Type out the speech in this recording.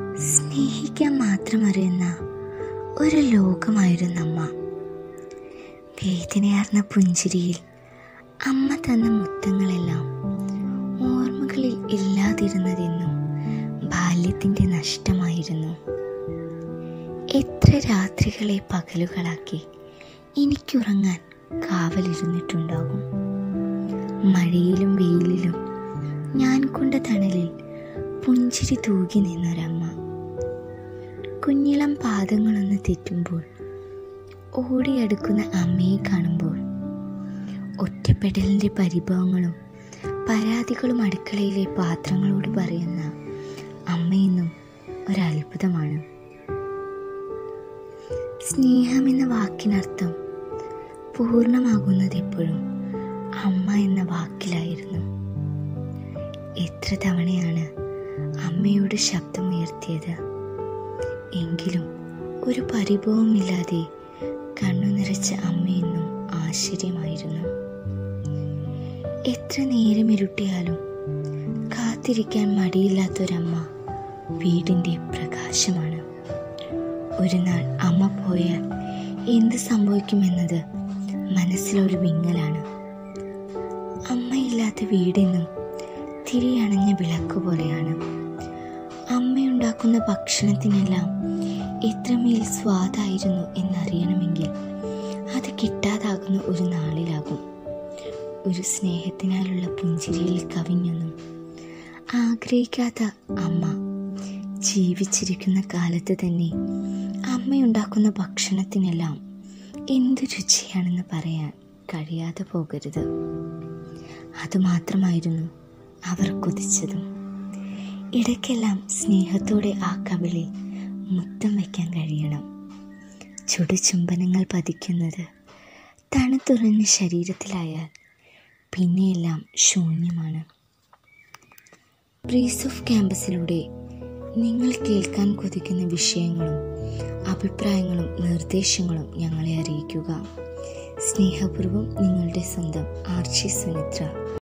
സ്നേഹിക്കാൻ മാത്രം അറിയുന്ന ഒരു ലോകമായിരുന്നു അമ്മ വേദനയാർന്ന പുഞ്ചിരിയിൽ അമ്മ തന്ന മുത്തങ്ങളെല്ലാം ഓർമ്മകളിൽ ഇല്ലാതിരുന്നതെന്നും ബാല്യത്തിൻ്റെ നഷ്ടമായിരുന്നു എത്ര രാത്രികളെ പകലുകളാക്കി എനിക്കുറങ്ങാൻ കാവലിരുന്നിട്ടുണ്ടാകും മഴയിലും വെയിലിലും ഞാൻ കൊണ്ട തണലിൽ പുഞ്ചിരി തൂകി നിന്നൊരമ്മ കുഞ്ഞിളം പാദങ്ങളൊന്ന് തെറ്റുമ്പോൾ ഓടിയടുക്കുന്ന അമ്മയെ കാണുമ്പോൾ ഒറ്റപ്പെടലിൻ്റെ പരിഭവങ്ങളും പരാതികളും അടുക്കളയിലെ പാത്രങ്ങളോട് പറയുന്ന അമ്മയെന്നും ഒരത്ഭുതമാണ് സ്നേഹമെന്ന വാക്കിനർത്ഥം പൂർണ്ണമാകുന്നത് എപ്പോഴും അമ്മ എന്ന വാക്കിലായിരുന്നു എത്ര തവണയാണ് അമ്മയോട് ശബ്ദമുയർത്തിയത് എങ്കിലും ഒരു പരിഭവമില്ലാതെ കണ്ണു നിറച്ച അമ്മയെന്നും ആശ്ചര്യമായിരുന്നു എത്ര നേരം ഇരുട്ടിയാലും കാത്തിരിക്കാൻ മടിയില്ലാത്തൊരമ്മ വീടിൻ്റെ പ്രകാശമാണ് ഒരു നാൾ അമ്മ പോയാൽ എന്ത് സംഭവിക്കുമെന്നത് മനസ്സിലൊരു വിങ്ങലാണ് അമ്മയില്ലാത്ത വീടെന്നും തിരിയണഞ്ഞ വിളക്ക് പോലെയാണ് അമ്മയുണ്ടാക്കുന്ന ഭക്ഷണത്തിനെല്ലാം എത്രമേൽ സ്വാദായിരുന്നു എന്നറിയണമെങ്കിൽ അത് കിട്ടാതാകുന്ന ഒരു നാളിലാകും ഒരു സ്നേഹത്തിനാലുള്ള പുഞ്ചിരിയിൽ കവിഞ്ഞൊന്നും ആഗ്രഹിക്കാത്ത അമ്മ ജീവിച്ചിരിക്കുന്ന കാലത്ത് തന്നെ അമ്മയുണ്ടാക്കുന്ന ഭക്ഷണത്തിനെല്ലാം എന്തു രുചിയാണെന്ന് പറയാൻ കഴിയാതെ പോകരുത് അതുമാത്രമായിരുന്നു അവർ കൊതിച്ചതും ഇടയ്ക്കെല്ലാം സ്നേഹത്തോടെ ആ കവിളിൽ മുത്തം വയ്ക്കാൻ കഴിയണം ചുടുചുംബനങ്ങൾ പതിക്കുന്നത് തണുത്തുറഞ്ഞ ശരീരത്തിലായാൽ പിന്നെയെല്ലാം ശൂന്യമാണ് ബ്രീസ് ഓഫ് ക്യാമ്പസിലൂടെ നിങ്ങൾ കേൾക്കാൻ കൊതിക്കുന്ന വിഷയങ്ങളും അഭിപ്രായങ്ങളും നിർദ്ദേശങ്ങളും ഞങ്ങളെ അറിയിക്കുക സ്നേഹപൂർവ്വം നിങ്ങളുടെ സ്വന്തം ആർച്ചി സുനിത്ര